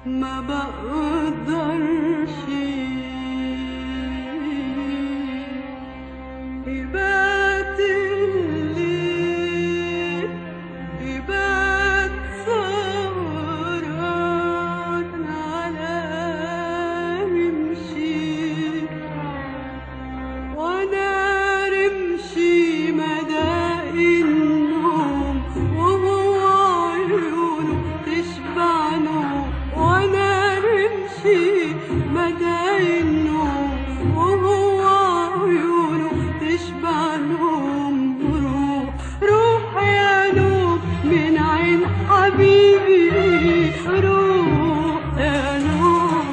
ما بقدرش يبات الليل يبات سهران على رمشي وانا رمشي مدى النوم وهو عيونه تشبع نوم وانا رمشي مدى النوم وهو عيونه تشبع نوم روح روح يا نوم من عين حبيبي روح يا نوم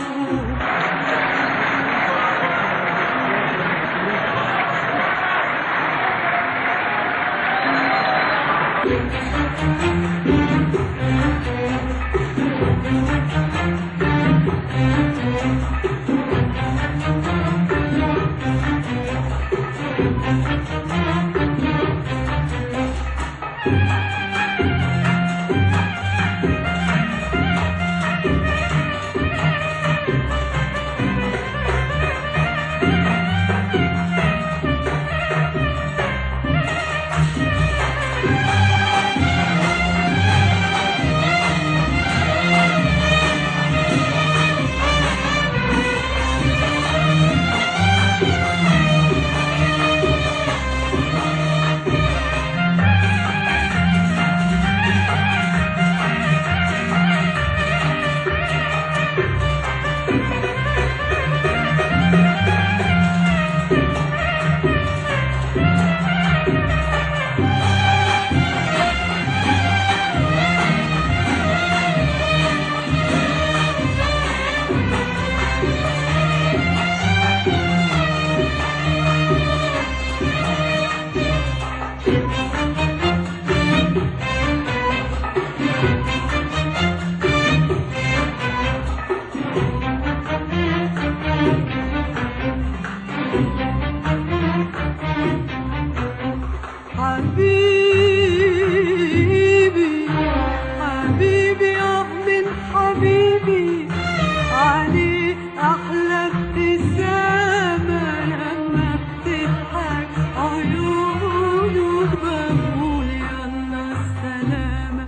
حبيبي حبيبي اه من حبيبي عليه احلى ابتسامه لما بتضحك عيونه بقول يلا السلامه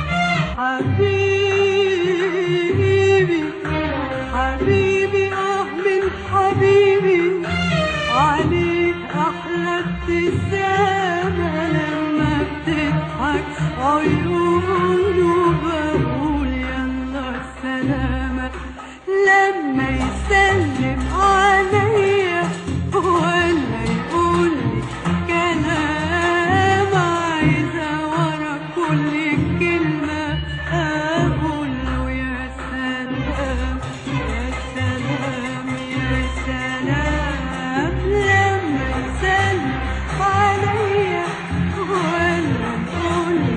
حبيبي حبيبي اه من حبيبي عليك احلى ابتسامه لما بتضحك عيونه بقول يلا السلامه لما يسلم عليا ولا يقول لي كلام عايزه ورا كل كلمه اقول له يا سلام يا سلام يا سلام لما يسلم عليا ولا يقول لي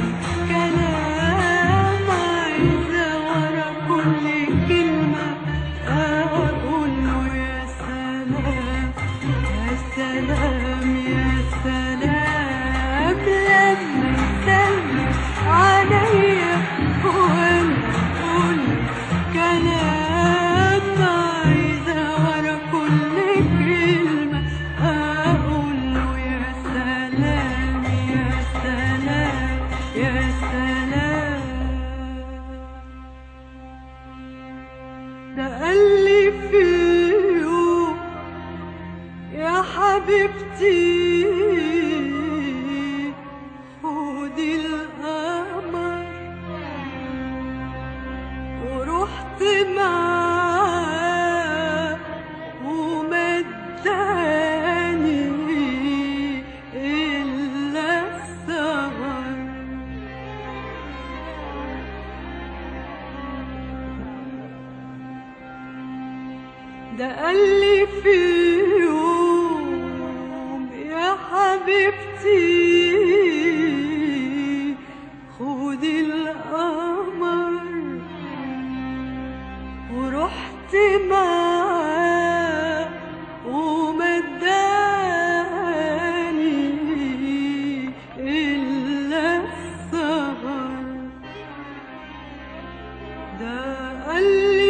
كلام عايزه ورا كل كلمه اقول له يا سلام يا سلام يا سلام لما يسلم عليا ولا يقول لي كلام عايزة ورا كل كلمة أقول له يا سلام يا سلام يا سلام ده قال لي في يوم يا حبيبتي خدي القمر ورحت معاه ومداني إلا السهر ده قال لي في يوم يا حبيبتي خدي القمر ورحت معاه ومداني إلا السهر ده قال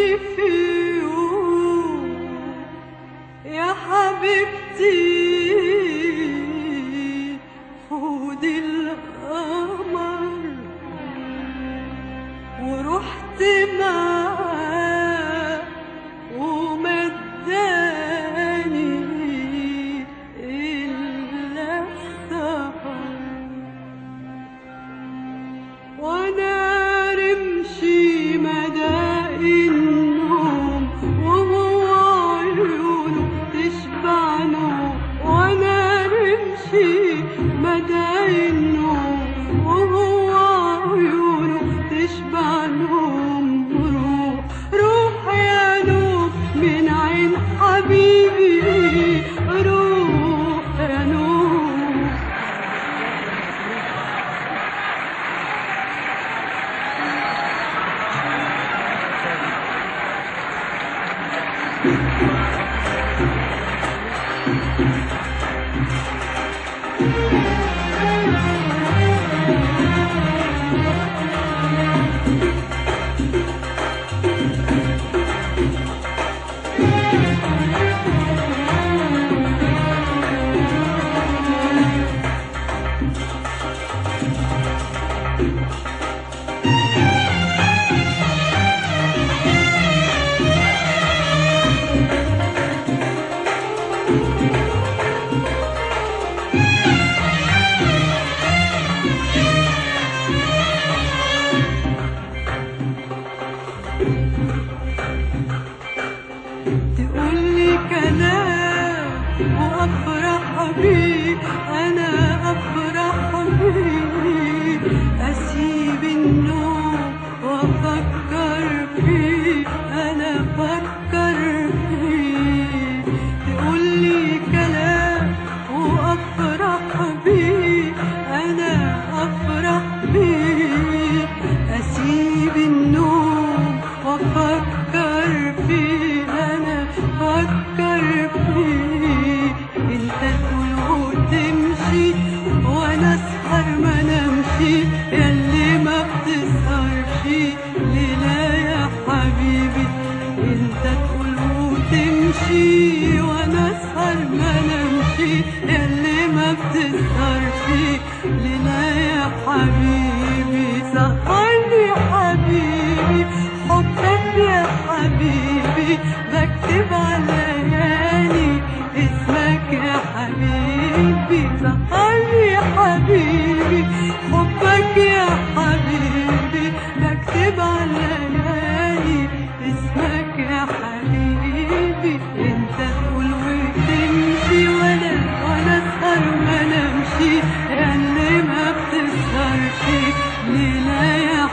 تقولي كلام وافرح بيه انا افرح بيه اسيب النوم وافكر فيه انا افكر فيه تقولي كلام وافرح بيه انا افرح بيه اسيب النوم وافكر فيه انا افكر فيه انت تقول وتمشي وانا اسهر ما نمشي ياللي ما بتسهرش ليلة يا حبيبي انت تقول وتمشي وانا اسهر ما نمشي ياللي ما بتسهرش ليلة يا حبيبي سهرني حبيبي حبك يا حبيبي بكتب على ليالي اسمك يا حبيبي سهرني يا حبيبي حبك يا حبيبي بكتب على ليالي اسمك يا حبيبي انت تقول وتمشي وانا وانا اسهر ما نمشي اللي ما بتسهرش ليلة يا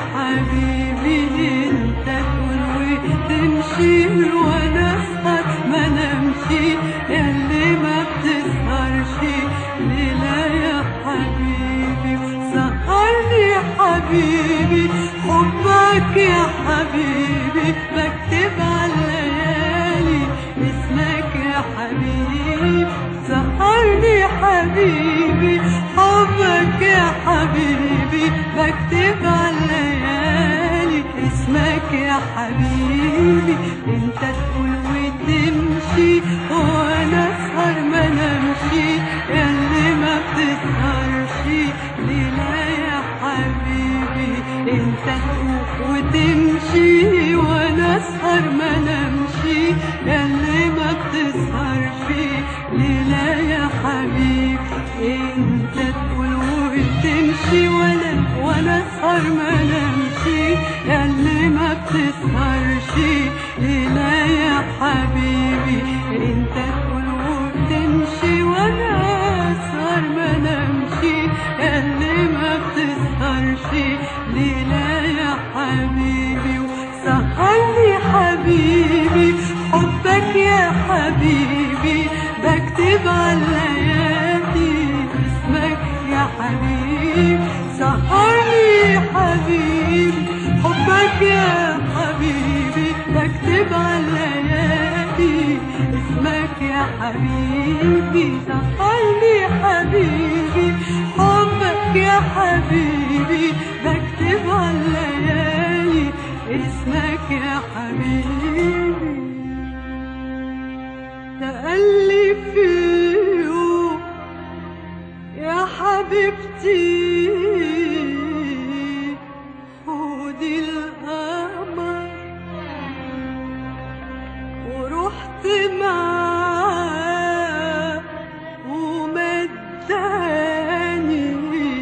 حبيبي انت تقول وتمشي وانا اسهر ما نمشي اللي ما بتسهرش ليلة يا حبيبي سهرني يا حبيبي حبك يا حبيبي بكتب على الليالي اسمك يا حبيبي سهرني يا حبيبي حبك يا حبيبي بكتب على الليالي اسمك يا حبيبي انت تقول وتمشي وانا اسهر ما نمشي اللي ما بتسهرش ليلة يا حبيبي انت تقول وتمشي وانا اسهر ما نمشي اللي ما بتسهرش ليلة يا حبيبي انت تقول وتمشي وانا وانا اسهر ما نمشي اللي ما بتسهرش ليلة يا حبيبي انت تقول وتمشي وانا اسهر ما نمشي اللي ما بتسهرش ليلة يا حبيبي سهرني حبيبي حبك يا حبيبي بكتب على الليالي اسمك يا حبيبي سهرني حبيبي حبك يا حبيبي بكتب على الليالي اسمك يا حبيبي سهرني حبيبي حبك يا حبيبي بكتب على الليالي اسمك يا حبيبي تألف يوم يا حبيبتي خدي القمر ورحت معاه ومداني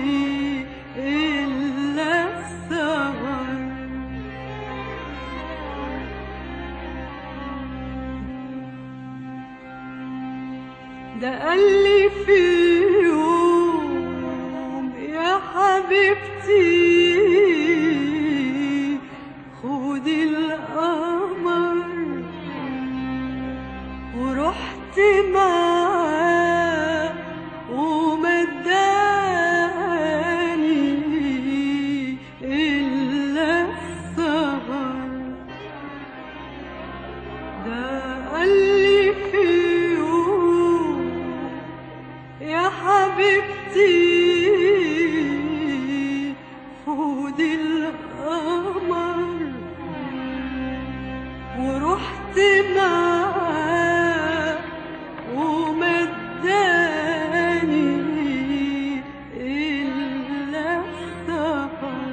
إلا السهر ده قال لي في يوم يا حبيبتي خدي القمر ورحت معاه ومداني إلا السهر ده قال ورحت معاه ومداني إلا السهر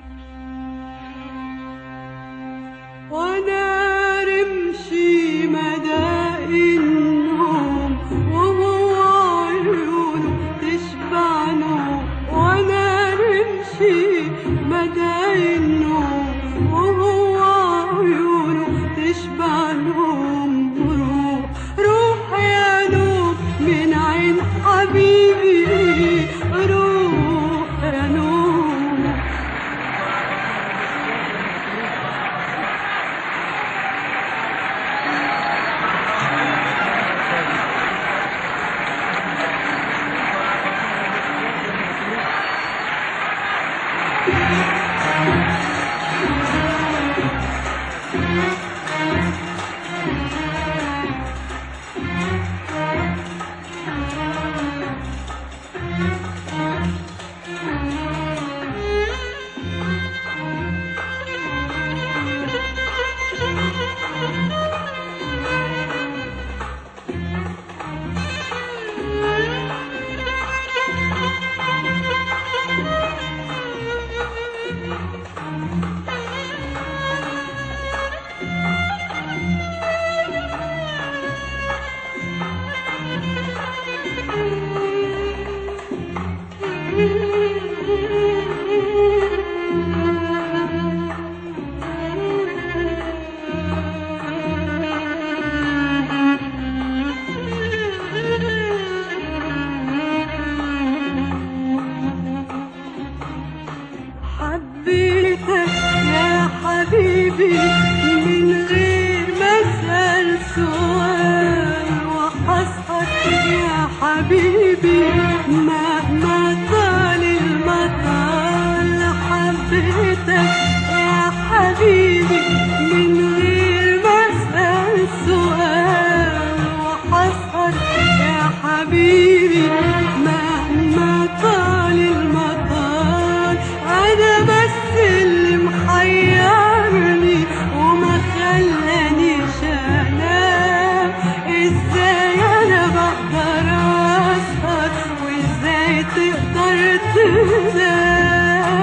وانا رمشي مدى النوم وهو عيونه تشبع نوم وانا رمشي مدى النوم وهو عيونه تشبع نوم روح روح يا نوم من عين حبيبي روح يا نوم حبيتك يا حبيبي من غير ما اسال سؤال وحسهر يا حبيبي مهما طال المطال حبيتك يا حبيبي من غير ما اسال سؤال وحسهر يا حبيبي مهما طال المطال انا بس اللي محيرني وما خلانيش انام ازاي انا بقدر اسهر وازاي تقدر تنام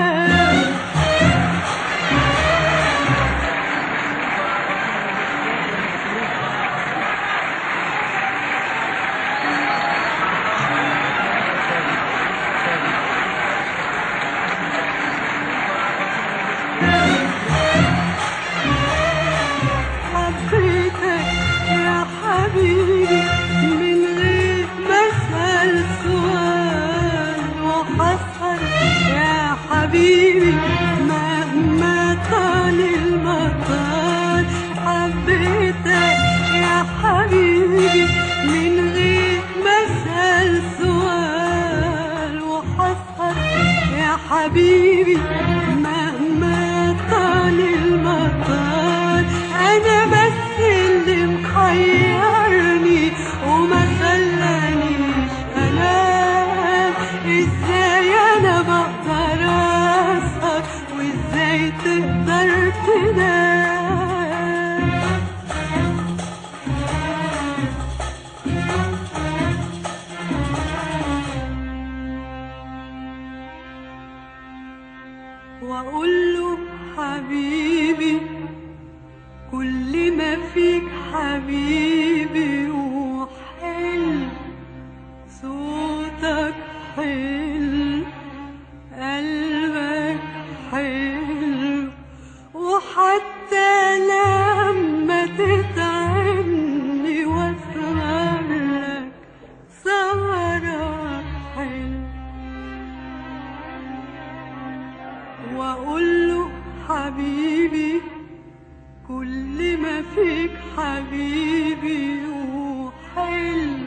حبيتك يا حبيبي من غير ما اسال سؤال وحسهر يا حبيبي مهما طال المطال حبيتك يا حبيبي من غير ما اسال سؤال وحسهر يا حبيبي مهما طال المطال انا بس اللي محيرني وما خلانيش انام ازاي انا بقدر اسهر وازاي تقدر تنام واقول له حبيبي كل ما فيك حبيبي وحلو صوتك حلو قلبك حلو وحتى لما تتعبني واسهر لك سهرك حلو واقول له حبيبي كل ما فيك حبيبي وحلو